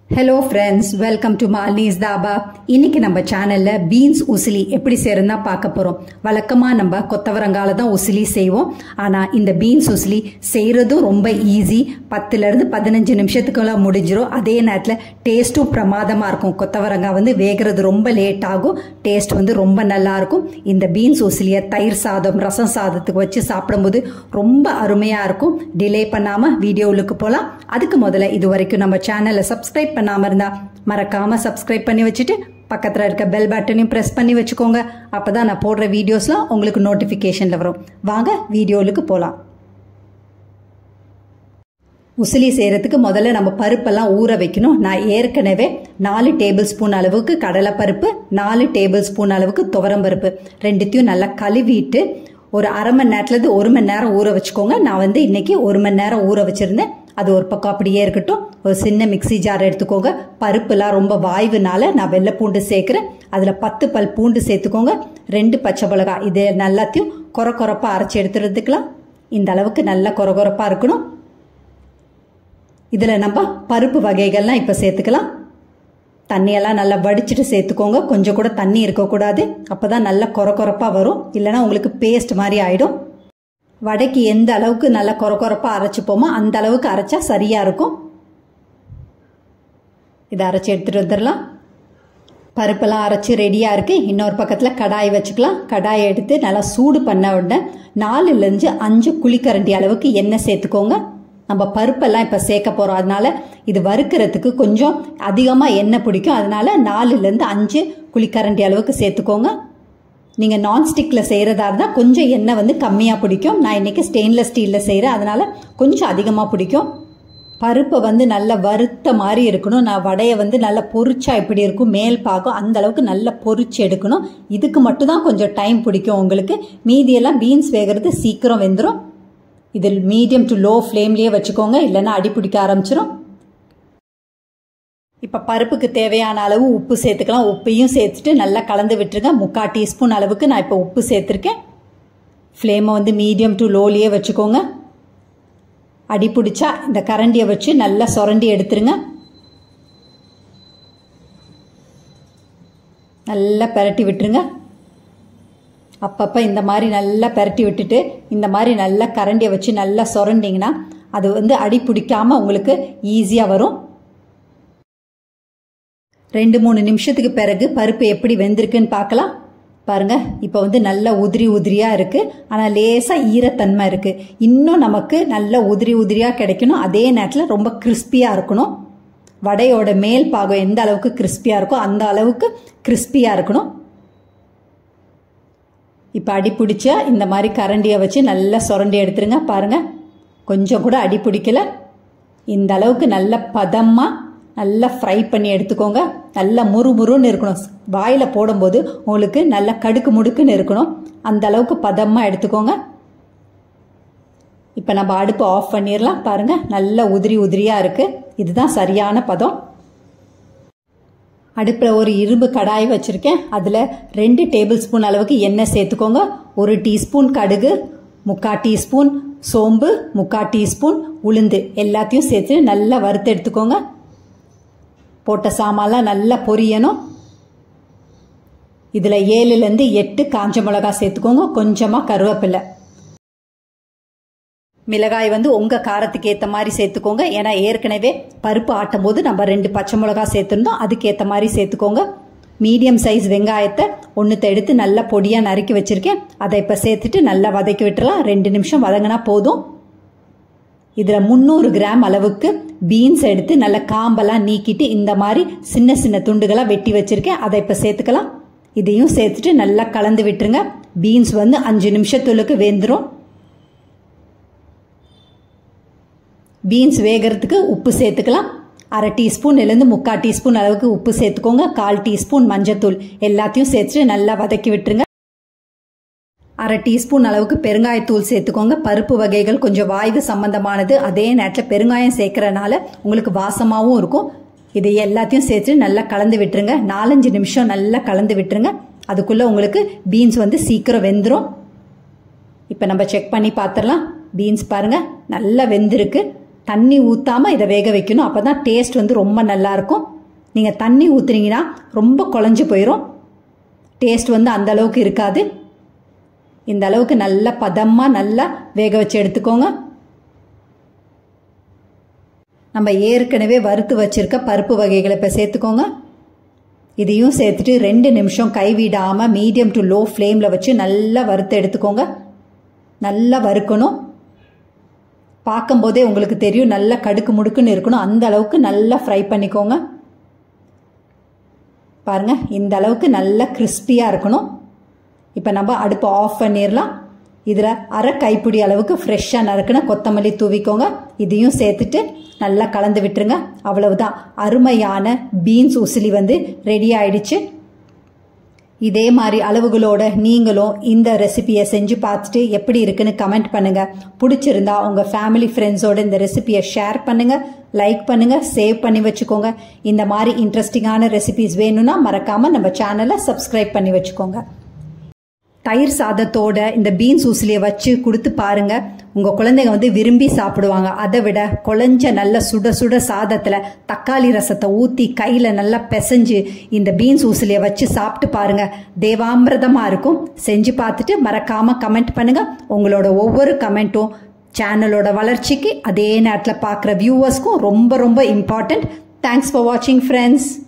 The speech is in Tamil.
hello friends welcome to Malini's dhaba இன்னைக்கு நம்ம சேனல்ல பீன்ஸ் உசிலி எப்படி செய்யறதுன்னு தான் பார்க்க போறோம் வழக்கமா நம்ம கொத்தவரங்கால தான் உசிலி செய்வோம் ஆனா இந்த பீன்ஸ் உசிலி செய்யறதும் ரொம்ப ஈஸி பத்துல இருந்து பதினஞ்சு நிமிஷத்துக்குள்ள முடிஞ்சிரும் அதே நேரத்தில் டேஸ்ட்டும் பிரமாதமா இருக்கும் கொத்தவரங்காய் வந்து வேகிறது ரொம்ப லேட் ஆகும் டேஸ்ட் வந்து ரொம்ப நல்லா இருக்கும் இந்த பீன்ஸ் உசிலியை தயிர் சாதம் ரசம் சாதத்துக்கு வச்சு சாப்பிடும்போது ரொம்ப அருமையா இருக்கும் டிலே பண்ணாம வீடியோவுக்கு போலாம் அதுக்கு முதல்ல இது வரைக்கும் நம்ம சேனலை சப்ஸ்கிரைப் பண்ணாம இருந்தா மறக்காம சப்ஸ்கிரைப் பண்ணி வச்சுட்டு பக்கத்துல இருக்க பெல் பட்டனையும் பிரஸ் பண்ணி வச்சுக்கோங்க அப்பதான் நான் போடுற வீடியோஸ்லாம் உங்களுக்கு நோட்டிபிகேஷன்ல வரும் வாங்க வீடியோவுக்கு போலாம் உசிலி செய்கிறதுக்கு முதல்ல நம்ம பருப்பெல்லாம் ஊற வைக்கணும் நான் ஏற்கனவே நாலு டேபிள் ஸ்பூன் அளவுக்கு கடலைப்பருப்பு நாலு டேபிள் ஸ்பூன் அளவுக்கு துவரம் பருப்பு ரெண்டுத்தையும் நல்லா கழுவிட்டு ஒரு அரை மணி நேரத்துலேருந்து ஒரு மணி நேரம் ஊற வச்சுக்கோங்க நான் வந்து இன்னைக்கு ஒரு மணி நேரம் ஊற வச்சுருந்தேன் அது ஒரு பக்கம் அப்படியே இருக்கட்டும் ஒரு சின்ன மிக்சி ஜார் எடுத்துக்கோங்க பருப்புலாம் ரொம்ப வாய்வுனால நான் வெள்ளை பூண்டு சேர்க்குறேன் அதில் பத்து பல் பூண்டு சேர்த்துக்கோங்க ரெண்டு பச்சை மிளகாய் இது எல்லாத்தையும் கொர கொரப்பாக அரைச்சி எடுத்துறதுக்கலாம் இந்த அளவுக்கு நல்லா கொர கொரப்பாக இருக்கணும் இதில் நம்ம பருப்பு வகைகள்லாம் இப்போ சேர்த்துக்கலாம் தண்ணியெல்லாம் நல்லா வடிச்சிட்டு சேர்த்துக்கோங்க கொஞ்சம் கூட தண்ணி இருக்கக்கூடாது அப்போ தான் நல்லா கொர கொரப்பாக வரும் இல்லைனா உங்களுக்கு பேஸ்ட் மாதிரி ஆகிடும் வடைக்கு எந்த அளவுக்கு நல்லா கொர கொரப்பாக அரைச்சிப்போமோ அந்த அளவுக்கு அரைச்சா சரியாக இருக்கும் இதை அரைச்சி எடுத்துகிட்டு வந்துடலாம் பருப்பெல்லாம் அரைச்சி ரெடியாக இருக்குது இன்னொரு பக்கத்தில் கடாய் வச்சுக்கலாம் கடாயை எடுத்து நல்லா சூடு பண்ண உடனே நாலுலேருந்து அஞ்சு குழிக்கரண்டி அளவுக்கு எண்ணெய் சேர்த்துக்கோங்க நம்ம பருப்பெல்லாம் இப்போ சேர்க்க போகிறோம் அதனால இது வறுக்கிறதுக்கு கொஞ்சம் அதிகமாக எண்ணெய் பிடிக்கும் அதனால நாலுலேருந்து அஞ்சு குழிக்கரண்டி அளவுக்கு சேர்த்துக்கோங்க நீங்கள் நான்ஸ்டிக்கில் செய்கிறதா இருந்தால் கொஞ்சம் எண்ணெய் வந்து கம்மியாக பிடிக்கும் நான் இன்றைக்கி ஸ்டெயின்லெஸ் ஸ்டீலில் செய்கிறேன் அதனால் கொஞ்சம் அதிகமாக பிடிக்கும் பருப்பை வந்து நல்லா வறுத்த மாதிரி இருக்கணும் நான் வடையை வந்து நல்லா பொரிச்சா எப்படி இருக்கும் மேல் பாகம் அந்த அளவுக்கு நல்லா பொரிச்சு எடுக்கணும் இதுக்கு மட்டும் தான் கொஞ்சம் டைம் பிடிக்கும் உங்களுக்கு மீதியெல்லாம் பீன்ஸ் வேகிறது சீக்கிரம் வெந்துடும் இதில் மீடியம் டு லோ ஃப்ளேம்லேயே வச்சுக்கோங்க இல்லைன்னா அடி பிடிக்க ஆரம்பிச்சிடும் இப்போ பருப்புக்கு தேவையான அளவு உப்பு சேர்த்துக்கலாம் உப்பையும் சேர்த்துட்டு நல்லா கலந்து விட்டுருங்க முக்கால் டீஸ்பூன் அளவுக்கு நான் இப்போ உப்பு சேர்த்துருக்கேன் ஃப்ளேமை வந்து மீடியம் டு லோலியே வச்சுக்கோங்க அடி பிடிச்சா இந்த கரண்டியை வச்சு நல்லா சுரண்டி எடுத்துருங்க நல்லா பெரட்டி விட்டுருங்க அப்பப்போ இந்த மாதிரி நல்லா பெரட்டி விட்டுட்டு இந்த மாதிரி நல்லா கரண்டியை வச்சு நல்லா சுரண்டிங்கன்னா அது வந்து அடி பிடிக்காம உங்களுக்கு ஈஸியாக வரும் ரெண்டு மூணு நிமிஷத்துக்கு பிறகு பருப்பு எப்படி வெந்திருக்குன்னு பார்க்கலாம் பாருங்க இப்போ வந்து நல்ல உதிரி உதிரியா இருக்கு ஆனால் லேசாக ஈரத்தன்மை இருக்கு இன்னும் நமக்கு நல்ல உதிரி உதிரியா கிடைக்கணும் அதே நேரத்தில் ரொம்ப கிறிஸ்பியா இருக்கணும் வடையோட மேல் பாகம் எந்த அளவுக்கு கிறிஸ்பியா இருக்கோ அந்த அளவுக்கு கிறிஸ்பியா இருக்கணும் இப்போ அடி பிடிச்ச இந்த மாதிரி கரண்டியை வச்சு நல்லா சுரண்டி எடுத்துருங்க பாருங்க கொஞ்சம் கூட அடி பிடிக்கல இந்த அளவுக்கு நல்ல பதமாக நல்லா ஃப்ரை பண்ணி எடுத்துக்கோங்க நல்லா முறுமுறுன்னு இருக்கணும் வாயில் போடும்போது உங்களுக்கு நல்லா கடுக்கு முடுக்குன்னு இருக்கணும் அந்த அளவுக்கு பதமாக எடுத்துக்கோங்க இப்போ நம்ம அடுப்பு ஆஃப் பண்ணிடலாம் பாருங்கள் நல்ல உதிரி உதிரியாக இருக்குது இதுதான் சரியான பதம் அடுப்பில் ஒரு இரும்பு கடாய் வச்சுருக்கேன் அதில் ரெண்டு டேபிள் ஸ்பூன் அளவுக்கு எண்ணெய் சேர்த்துக்கோங்க ஒரு டீஸ்பூன் கடுகு முக்கால் டீஸ்பூன் சோம்பு முக்கால் டீஸ்பூன் உளுந்து எல்லாத்தையும் சேர்த்து நல்லா வறுத்து எடுத்துக்கோங்க போட்ட சாமான்லாம் நல்லா பொரியணும் இதில் ஏழுலேருந்து எட்டு காஞ்ச மிளகா சேர்த்துக்கோங்க கொஞ்சமாக கருவேப்பிலை மிளகாய் வந்து உங்கள் காரத்துக்கு ஏற்ற மாதிரி சேர்த்துக்கோங்க ஏன்னா ஏற்கனவே பருப்பு ஆட்டும் போது நம்ம ரெண்டு பச்சை மிளகா சேர்த்துருந்தோம் அதுக்கேற்ற மாதிரி சேர்த்துக்கோங்க மீடியம் சைஸ் வெங்காயத்தை ஒன்றுத்தை எடுத்து நல்லா பொடியாக நறுக்கி வச்சுருக்கேன் அதை இப்போ சேர்த்துட்டு நல்லா வதக்கி விட்டுறலாம் ரெண்டு நிமிஷம் வதங்கினா போதும் இதில் முந்நூறு கிராம் அளவுக்கு பீன்ஸ் எடுத்து நல்ல காம்பெல்லாம் நீக்கிட்டு இந்த மாதிரி சின்ன சின்ன துண்டுகளாக வெட்டி வச்சுருக்கேன் அதை இப்போ சேர்த்துக்கலாம் இதையும் சேர்த்துட்டு நல்லா கலந்து விட்டுருங்க பீன்ஸ் வந்து அஞ்சு நிமிஷத்துக்கு வெந்துடும் பீன்ஸ் வேகிறதுக்கு உப்பு சேர்த்துக்கலாம் அரை டீஸ்பூன் இருந்து முக்கால் டீஸ்பூன் அளவுக்கு உப்பு சேர்த்துக்கோங்க கால் டீஸ்பூன் மஞ்சத்தூள் எல்லாத்தையும் சேர்த்துட்டு நல்லா வதக்கி விட்டுருங்க அரை டீஸ்பூன் அளவுக்கு பெருங்காயத்தூள் சேர்த்துக்கோங்க பருப்பு வகைகள் கொஞ்சம் வாய்வு சம்பந்தமானது அதே நேரத்தில் பெருங்காயம் சேர்க்கறனால உங்களுக்கு வாசமாகவும் இருக்கும் இதை எல்லாத்தையும் சேர்த்து நல்லா கலந்து விட்டுருங்க நாலஞ்சு நிமிஷம் நல்லா கலந்து விட்டுருங்க அதுக்குள்ளே உங்களுக்கு பீன்ஸ் வந்து சீக்கிரம் வெந்துடும் இப்போ நம்ம செக் பண்ணி பார்த்துடலாம் பீன்ஸ் பாருங்கள் நல்லா வெந்திருக்கு தண்ணி ஊற்றாமல் இதை வேக வைக்கணும் அப்போ தான் டேஸ்ட் வந்து ரொம்ப நல்லாயிருக்கும் நீங்கள் தண்ணி ஊற்றுனீங்கன்னா ரொம்ப குழஞ்சி போயிடும் டேஸ்ட் வந்து அந்த அளவுக்கு இருக்காது இந்த அளவுக்கு நல்ல பதமாக நல்லா வேக வச்சு எடுத்துக்கோங்க நம்ம ஏற்கனவே வறுத்து வச்சிருக்க பருப்பு வகைகளை இப்போ சேர்த்துக்கோங்க இதையும் சேர்த்துட்டு ரெண்டு நிமிஷம் கைவிடாமல் மீடியம் டு லோ ஃப்ளேமில் வச்சு நல்லா வறுத்து எடுத்துக்கோங்க நல்லா வறுக்கணும் பார்க்கும்போதே உங்களுக்கு தெரியும் நல்லா கடுக்கு முடுக்குன்னு இருக்கணும் அந்த அளவுக்கு நல்லா ஃப்ரை பண்ணிக்கோங்க பாருங்க இந்த அளவுக்கு நல்லா கிறிஸ்பியாக இருக்கணும் இப்போ நம்ம அடுப்பை ஆஃப் பண்ணிடலாம் இதில் அரை கைப்பிடி அளவுக்கு ஃப்ரெஷ்ஷாக நறுக்குன கொத்தமல்லி தூவிக்கோங்க இதையும் சேர்த்துட்டு நல்லா கலந்து விட்டுருங்க அவ்வளவுதான் அருமையான பீன்ஸ் உசிலி வந்து ரெடி ஆயிடுச்சு இதே மாதிரி அளவுகளோட நீங்களும் இந்த ரெசிபியை செஞ்சு பார்த்துட்டு எப்படி இருக்குன்னு கமெண்ட் பண்ணுங்க பிடிச்சிருந்தா உங்க ஃபேமிலி ஃப்ரெண்ட்ஸோட இந்த ரெசிபியை ஷேர் பண்ணுங்க லைக் பண்ணுங்க சேவ் பண்ணி வச்சுக்கோங்க இந்த மாதிரி இன்ட்ரெஸ்டிங்கான ரெசிபிஸ் வேணும்னா மறக்காம நம்ம சேனலை சப்ஸ்கிரைப் பண்ணி வச்சுக்கோங்க தயிர் சாதத்தோட இந்த பீன்ஸ் ஊசிலியை வச்சு கொடுத்து பாருங்க உங்க குழந்தைங்க வந்து விரும்பி சாப்பிடுவாங்க அதை விட குழஞ்ச நல்ல சுட சுட சாதத்துல தக்காளி ரசத்தை ஊத்தி கையில நல்லா பிசைஞ்சு இந்த பீன்ஸ் ஊசிலியை வச்சு சாப்பிட்டு பாருங்க தேவாமிரதமா இருக்கும் செஞ்சு பார்த்துட்டு மறக்காம கமெண்ட் பண்ணுங்க உங்களோட ஒவ்வொரு கமெண்ட்டும் சேனலோட வளர்ச்சிக்கு அதே நேரத்தில் பார்க்குற வியூவர்ஸ்க்கும் ரொம்ப ரொம்ப இம்பார்ட்டன்ட் தேங்க்ஸ் ஃபார் வாட்சிங் ஃப்ரெண்ட்ஸ்